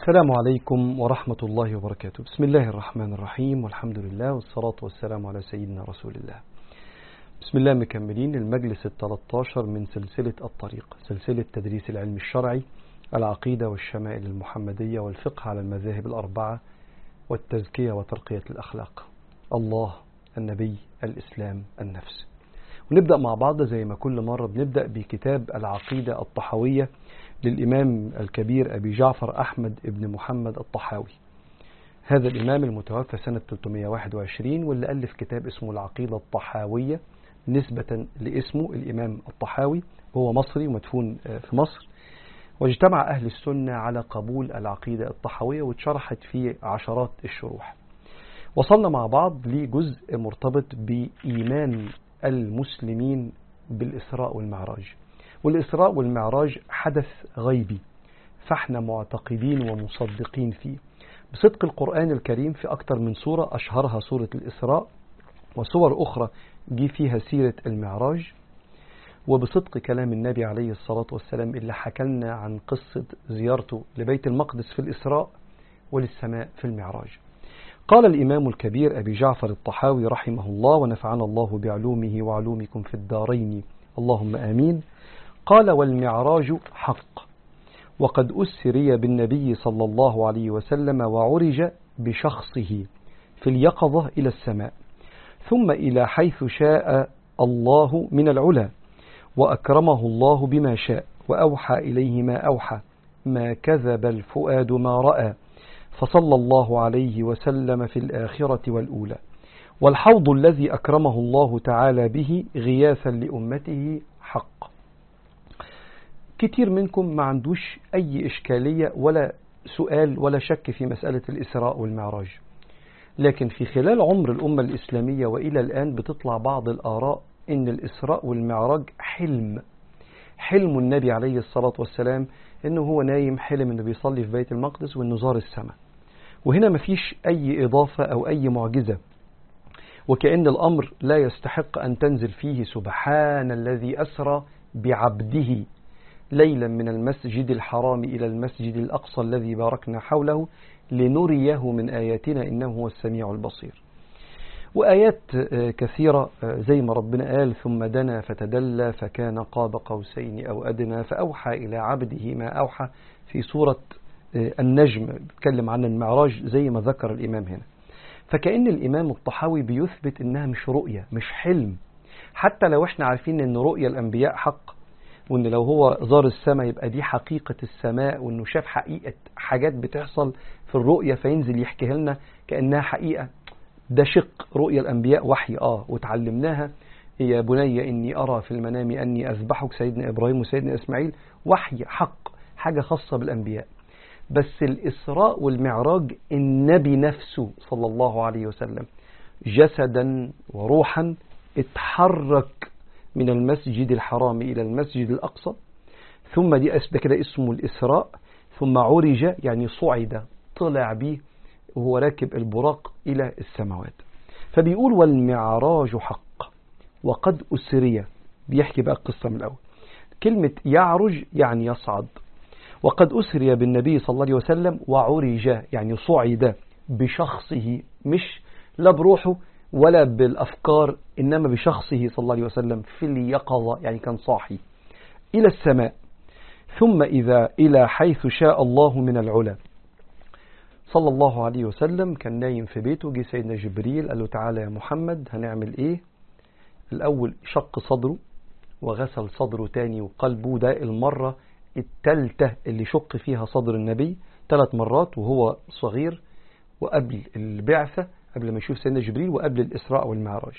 السلام عليكم ورحمة الله وبركاته بسم الله الرحمن الرحيم والحمد لله والصلاة والسلام على سيدنا رسول الله بسم الله مكملين المجلس التلتاشر من سلسلة الطريق سلسلة تدريس العلم الشرعي العقيدة والشمائل المحمدية والفقه على المذاهب الأربعة والتزكية وترقية الأخلاق الله النبي الإسلام النفس ونبدأ مع بعض زي ما كل مرة بنبدأ بكتاب العقيدة الطحوية للإمام الكبير أبي جعفر أحمد بن محمد الطحاوي هذا الإمام المتوفى سنة 321 واللي ألف كتاب اسمه العقيدة الطحاوية نسبة لاسمه الإمام الطحاوي وهو مصري ومدفون في مصر واجتمع أهل السنة على قبول العقيدة الطحاوية واتشرحت في عشرات الشروح وصلنا مع بعض لجزء مرتبط بإيمان المسلمين بالإسراء والمعراج والإسراء والمعراج حدث غيبي فاحنا معتقدين ومصدقين فيه بصدق القرآن الكريم في أكثر من سورة أشهرها سورة الإسراء وصور أخرى جي فيها سيرة المعراج وبصدق كلام النبي عليه الصلاة والسلام اللي حكلنا عن قصة زيارته لبيت المقدس في الإسراء وللسماء في المعراج قال الإمام الكبير أبي جعفر الطحاوي رحمه الله ونفعنا الله بعلومه وعلومكم في الدارين اللهم آمين قال والمعراج حق وقد أسري بالنبي صلى الله عليه وسلم وعرج بشخصه في اليقظة إلى السماء ثم إلى حيث شاء الله من العلا وأكرمه الله بما شاء وأوحى إليه ما أوحى ما كذب الفؤاد ما رأى فصلى الله عليه وسلم في الآخرة والأولى والحوض الذي أكرمه الله تعالى به غياثا لأمته حق كتير منكم ما عندوش أي إشكالية ولا سؤال ولا شك في مسألة الإسراء والمعراج لكن في خلال عمر الأمة الإسلامية وإلى الآن بتطلع بعض الآراء إن الإسراء والمعراج حلم حلم النبي عليه الصلاة والسلام إنه هو نايم حلم إنه بيصلي في بيت المقدس وإنه زار السماء وهنا مفيش أي إضافة أو أي معجزة وكأن الأمر لا يستحق أن تنزل فيه سبحان الذي أسرى بعبده ليلا من المسجد الحرام إلى المسجد الأقصى الذي باركنا حوله لنريه من آياتنا إنه هو السميع البصير وآيات كثيرة زي ما ربنا قال ثم دنا فتدلى فكان قاب قوسين أو أدنى فأوحى إلى عبده ما أوحى في سورة النجم بيتكلم عن المعراج زي ما ذكر الإمام هنا فكأن الإمام الطحاوي بيثبت إنها مش رؤية مش حلم حتى لو احنا عارفين إن رؤية الأنبياء حق وإن لو هو زار السماء يبقى دي حقيقة السماء وإنه شاف حقيقة حاجات بتحصل في الرؤية فينزل يحكيها لنا كأنها حقيقة ده شق رؤيا الأنبياء وحي آه وتعلمناها يا بني إني أرى في المنام أني أذبحك سيدنا إبراهيم وسيدنا إسماعيل وحي حق حاجة خاصة بالأنبياء بس الإسراء والمعراج النبي نفسه صلى الله عليه وسلم جسدا وروحا اتحرك من المسجد الحرام إلى المسجد الأقصى ثم دي ده كده اسمه الإسراء ثم عرج يعني صعد طلع به وهو راكب البراق إلى السماوات فبيقول والمعراج حق وقد أسري بيحكي بقى القصة من الأول كلمة يعرج يعني يصعد وقد أسري بالنبي صلى الله عليه وسلم وعرج يعني صعد بشخصه مش لا بروحه ولا بالأفكار إنما بشخصه صلى الله عليه وسلم في اليقظة يعني كان صاحي إلى السماء ثم إذا إلى حيث شاء الله من العلا صلى الله عليه وسلم كان نايم في بيته جه سيدنا جبريل قال له تعالى يا محمد هنعمل ايه الأول شق صدره وغسل صدره تاني وقلبه ده المرة التالتة اللي شق فيها صدر النبي ثلاث مرات وهو صغير وقبل البعثة قبل ما يشوف سيدنا جبريل وقبل الإسراء والمعراج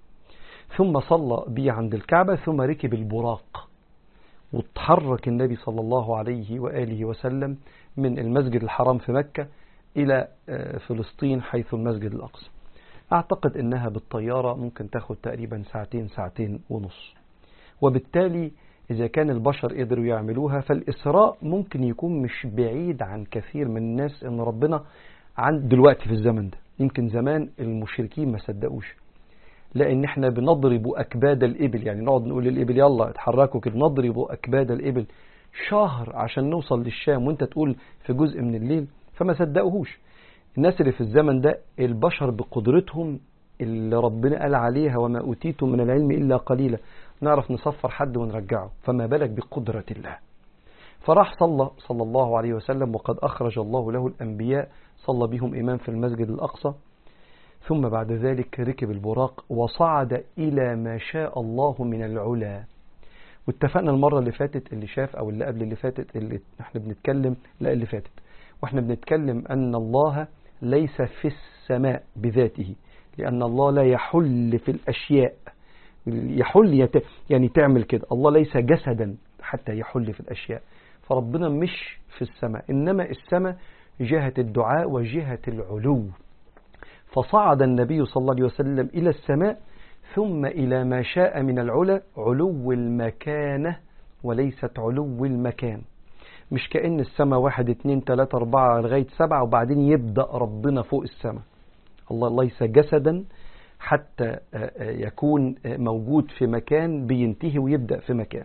ثم صلى بيه عند الكعبة ثم ركب البراق وتحرك النبي صلى الله عليه وآله وسلم من المسجد الحرام في مكة إلى فلسطين حيث المسجد الأقصى أعتقد أنها بالطيارة ممكن تاخد تقريبا ساعتين ساعتين ونص وبالتالي إذا كان البشر قدروا يعملوها فالإسراء ممكن يكون مش بعيد عن كثير من الناس أن ربنا عن دلوقتي في الزمن ده يمكن زمان المشركين ما صدقوش لأن احنا بنضرب أكباد الإبل يعني نقعد نقول للإبل يلا اتحركوا كده نضرب أكباد الإبل شهر عشان نوصل للشام وانت تقول في جزء من الليل فما صدقوهوش الناس اللي في الزمن ده البشر بقدرتهم اللي ربنا قال عليها وما أوتيتم من العلم إلا قليلا نعرف نصفر حد ونرجعه فما بالك بقدرة الله فراح صلى صلى الله عليه وسلم وقد أخرج الله له الأنبياء صلى بهم إمام في المسجد الأقصى ثم بعد ذلك ركب البراق وصعد إلى ما شاء الله من العلا واتفقنا المرة اللي فاتت اللي شاف أو اللي قبل اللي فاتت اللي احنا بنتكلم لا اللي فاتت واحنا بنتكلم أن الله ليس في السماء بذاته لأن الله لا يحل في الأشياء يحل يت... يعني تعمل كده الله ليس جسدا حتى يحل في الأشياء فربنا مش في السماء إنما السماء جهة الدعاء وجهة العلو فصعد النبي صلى الله عليه وسلم إلى السماء ثم إلى ما شاء من العلا علو المكانة وليست علو المكان مش كأن السماء واحد اتنين تلاتة أربعة لغاية سبعة وبعدين يبدأ ربنا فوق السماء الله ليس جسدا حتى يكون موجود في مكان بينتهي ويبدأ في مكان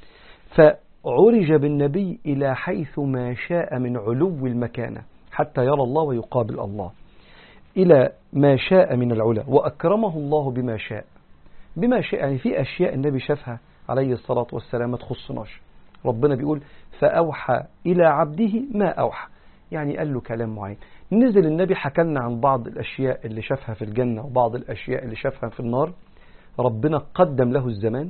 فعرج بالنبي إلى حيث ما شاء من علو المكانة حتى يرى الله ويقابل الله إلى ما شاء من العلا وأكرمه الله بما شاء بما شاء يعني في أشياء النبي شافها عليه الصلاة والسلام ما تخصناش ربنا بيقول فأوحى إلى عبده ما أوحى يعني قال له كلام معين نزل النبي حكى لنا عن بعض الأشياء اللي شافها في الجنة وبعض الأشياء اللي شافها في النار ربنا قدم له الزمان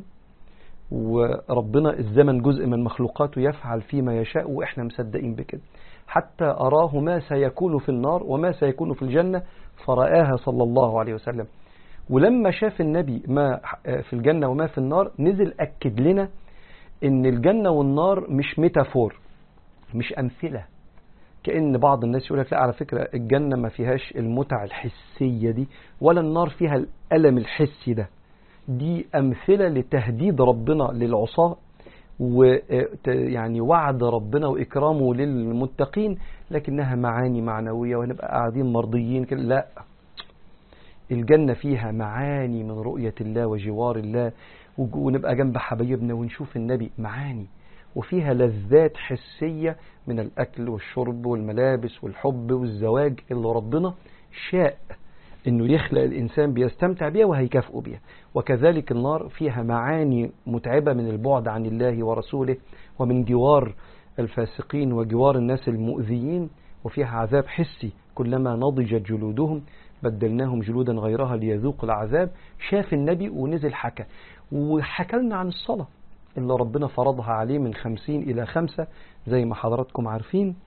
وربنا الزمن جزء من مخلوقاته يفعل فيما يشاء وإحنا مصدقين بكده حتى أراه ما سيكون في النار وما سيكون في الجنة فرآها صلى الله عليه وسلم ولما شاف النبي ما في الجنة وما في النار نزل أكد لنا إن الجنة والنار مش ميتافور مش أمثلة كأن بعض الناس يقول لك لا على فكرة الجنة ما فيهاش المتع الحسية دي ولا النار فيها الألم الحسي ده دي أمثلة لتهديد ربنا للعصاة ويعني وعد ربنا وإكرامه للمتقين لكنها معاني معنوية ونبقى قاعدين مرضيين كده لا الجنة فيها معاني من رؤية الله وجوار الله ونبقى جنب حبايبنا ونشوف النبي معاني وفيها لذات حسية من الأكل والشرب والملابس والحب والزواج اللي ربنا شاء انه يخلق الانسان بيستمتع بيها وهيكافئه بيها وكذلك النار فيها معاني متعبه من البعد عن الله ورسوله ومن جوار الفاسقين وجوار الناس المؤذيين وفيها عذاب حسي كلما نضجت جلودهم بدلناهم جلودا غيرها ليذوقوا العذاب شاف النبي ونزل حكى وحكى لنا عن الصلاة اللي ربنا فرضها عليه من خمسين إلى خمسة زي ما حضراتكم عارفين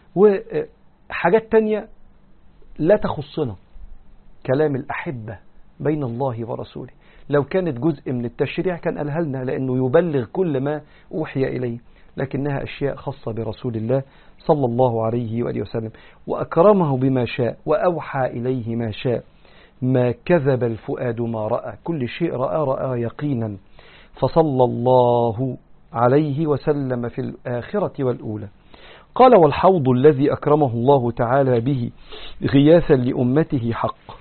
وحاجات تانية لا تخصنا كلام الأحبة بين الله ورسوله لو كانت جزء من التشريع كان قالها لنا لأنه يبلغ كل ما أوحي إليه لكنها أشياء خاصة برسول الله صلى الله عليه وآله وسلم وأكرمه بما شاء وأوحى إليه ما شاء ما كذب الفؤاد ما رأى كل شيء رأى رأى يقينا فصلى الله عليه وسلم في الآخرة والأولى قال والحوض الذي أكرمه الله تعالى به غياثا لأمته حق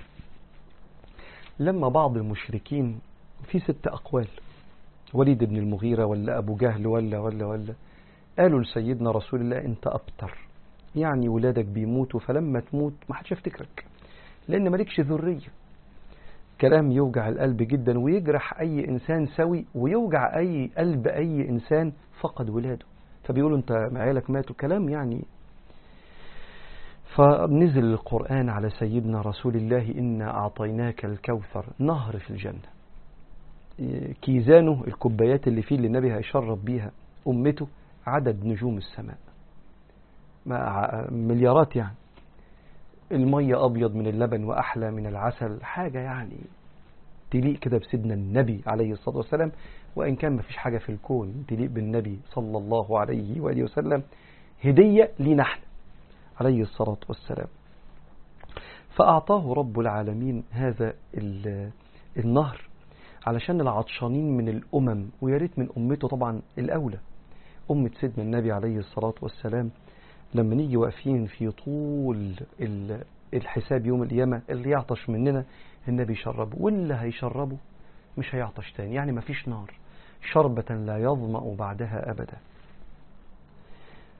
لما بعض المشركين في ست أقوال وليد بن المغيرة ولا أبو جهل ولا ولا ولا قالوا لسيدنا رسول الله أنت أبتر يعني ولادك بيموتوا فلما تموت ما حدش يفتكرك لأن مالكش ذرية كلام يوجع القلب جدا ويجرح أي إنسان سوي ويوجع أي قلب أي إنسان فقد ولاده فبيقولوا أنت عيالك ماتوا كلام يعني فنزل القرآن على سيدنا رسول الله إنا أعطيناك الكوثر نهر في الجنة كيزانه الكوبايات اللي فيه اللي النبي هيشرب بيها أمته عدد نجوم السماء مليارات يعني المية أبيض من اللبن وأحلى من العسل حاجة يعني تليق كده بسيدنا النبي عليه الصلاة والسلام وإن كان ما فيش حاجة في الكون تليق بالنبي صلى الله عليه وآله وسلم هدية لنا احنا عليه الصلاة والسلام فأعطاه رب العالمين هذا النهر علشان العطشانين من الأمم ويا ريت من أمته طبعا الأولى أمة سيدنا النبي عليه الصلاة والسلام لما نيجي واقفين في طول الحساب يوم القيامة اللي يعطش مننا النبي يشربه واللي هيشربه مش هيعطش تاني يعني ما فيش نار شربة لا يظمأ بعدها أبدا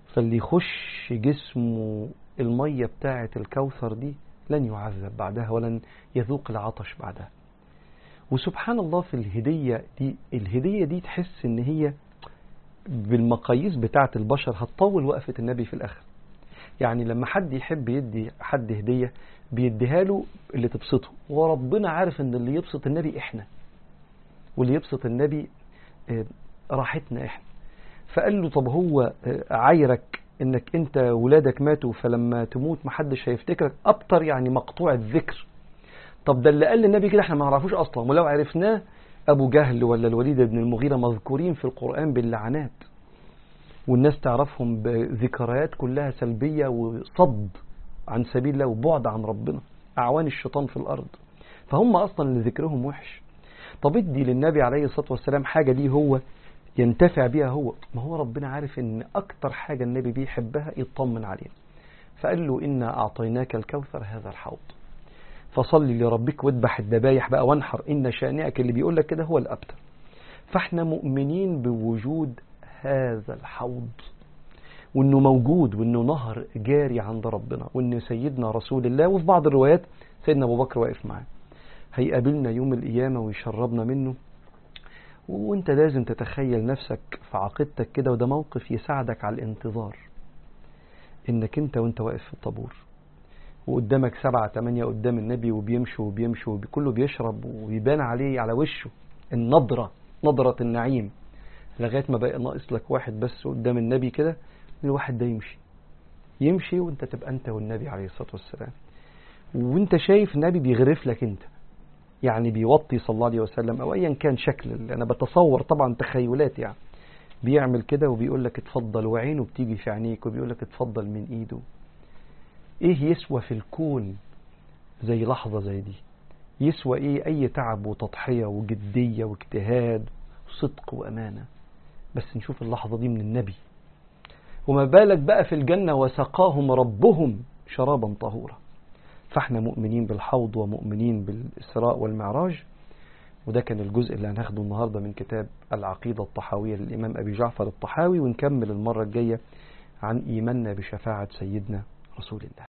فاللي يخش جسمه المية بتاعة الكوثر دي لن يعذب بعدها ولن يذوق العطش بعدها وسبحان الله في الهدية دي الهدية دي تحس ان هي بالمقاييس بتاعة البشر هتطول وقفة النبي في الآخر يعني لما حد يحب يدي حد هدية بيديها له اللي تبسطه وربنا عارف ان اللي يبسط النبي احنا واللي يبسط النبي راحتنا احنا فقال له طب هو عايرك انك انت ولادك ماتوا فلما تموت محدش هيفتكرك ابطر يعني مقطوع الذكر طب ده اللي قال للنبي كده احنا ما نعرفوش اصلا ولو عرفناه ابو جهل ولا الوليد بن المغيرة مذكورين في القرآن باللعنات والناس تعرفهم بذكريات كلها سلبية وصد عن سبيل الله وبعد عن ربنا أعوان الشيطان في الأرض فهم أصلا اللي ذكرهم وحش طب ادي للنبي عليه الصلاة والسلام حاجة دي هو ينتفع بيها هو ما هو ربنا عارف ان أكتر حاجة النبي بيحبها يطمن عليها فقال له إنا أعطيناك الكوثر هذا الحوض فصلي لربك واذبح الذبايح بقى وانحر إن شانئك اللي بيقول لك كده هو الأبتر فاحنا مؤمنين بوجود هذا الحوض وانه موجود وانه نهر جاري عند ربنا وان سيدنا رسول الله وفي بعض الروايات سيدنا ابو بكر واقف معاه هيقابلنا يوم القيامة ويشربنا منه وانت لازم تتخيل نفسك في عقيدتك كده وده موقف يساعدك على الانتظار انك انت وانت واقف في الطابور وقدامك سبعة تمانية قدام النبي وبيمشوا وبيمشوا وكله بيشرب ويبان عليه على وشه النضرة نضرة النعيم لغاية ما بقى ناقص لك واحد بس قدام النبي كده الواحد ده يمشي يمشي وانت تبقى انت والنبي عليه الصلاة والسلام وانت شايف النبي بيغرف لك انت يعني بيوطي صلى الله عليه وسلم او ايا كان شكل انا بتصور طبعا تخيلات يعني بيعمل كده وبيقول لك اتفضل وعينه بتيجي في عينيك وبيقول لك اتفضل من ايده ايه يسوى في الكون زي لحظة زي دي يسوى ايه اي تعب وتضحية وجدية واجتهاد وصدق وامانة بس نشوف اللحظة دي من النبي وما بالك بقى في الجنة وسقاهم ربهم شرابا طهورا فاحنا مؤمنين بالحوض ومؤمنين بالإسراء والمعراج وده كان الجزء اللي هناخده النهاردة من كتاب العقيدة الطحاوية للإمام أبي جعفر الطحاوي ونكمل المرة الجاية عن إيماننا بشفاعة سيدنا رسول الله